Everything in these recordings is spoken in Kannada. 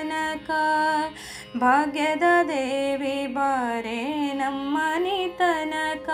ತನಕ ಭಾಗ್ಯದ ದೇವಿ ಬಾರೆ ನಮ್ಮನಿ ತನಕ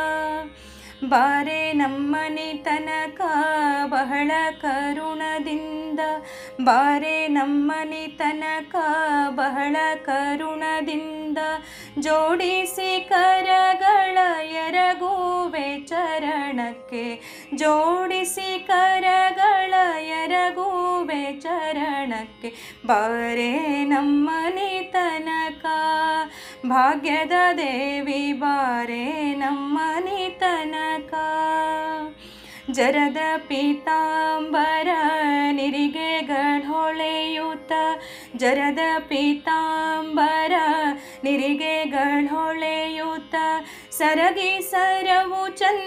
ಬಾರೆ ನಮ್ಮನಿ ತನಕ ಬಹಳ ಕರುಣದಿಂದ ಬಾರೆ ನಮ್ಮನಿ ತನಕ ಬಹಳ ಕರುಣದಿಂದ ಜೋಡಿಸಿ ಕರಗಳ ಎರಗುವೆ ಚರಣಕ್ಕೆ ಜೋಡಿಸಿ ಕರಗಳ ಎರಗುವೆ ಚರಣಕ್ಕೆ ಬಾರೆ ನಮ್ಮನಿ ತನಕ ಭಾಗ್ಯದ ದೇವಿ ಬಾರೆ ನಮ್ಮನಿ ತನಕ ಜರದ ಪೀತಾಂಬರ ನಿರಿಗೆಗಳೊಳೆಯುತ್ತ ಜರದ ಪೀತಾಂಬರ ನಿರಿಗೆಗಳೊಳೆಯುತ್ತ ಸರಗಿ ಸರವು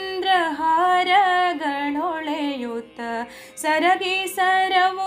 ಚಂದ್ರಹಾರಗಳೊಳೆಯುತ್ತ ಸರಗಿ ಸರವು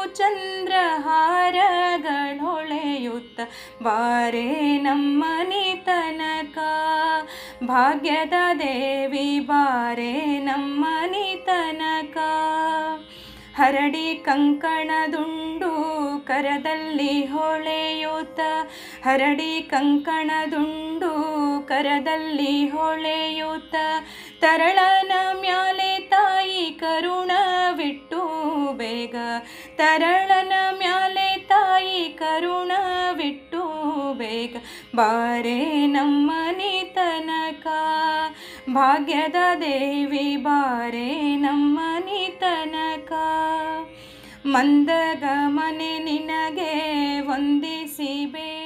ಚಂದ್ರಹಾರಗಳೊಳೆಯುತ್ತ ಬಾರೆ ನಮ್ಮನಿ ತನಕ ಭಾಗ್ಯದ ದೇವಿ ಬಾರೆ ನಮ್ಮನಿ ತನಕ ಹರಡಿ ಕಂಕಣದುಂಡು ಕರದಲ್ಲಿ ಹೊಳೆಯುತ್ತ ಹರಡಿ ಕಂಕಣದುಂಡು ಕರದಲ್ಲಿ ಹೊಳೆಯುತ್ತ ತರಳನ ಮ್ಯಾಲೆ ತಾಯಿ ಕರುಣವಿಟ್ಟು ಬೇಗ ತರಳನ ಮ್ಯಾಲೆ ತಾಯಿ ಕರುಣವಿಟ್ಟು ಬೇಗ ಬಾರೆ ನಮ್ಮನಿ ತನಕ ಭಾಗ್ಯದ ದೇವಿ ಬಾರೆ ನಮ್ಮನಿ ತನಕ ಮಂದಗಮನೆ ನಿನಗೆ ವಂದಿಸಿ ಬೇ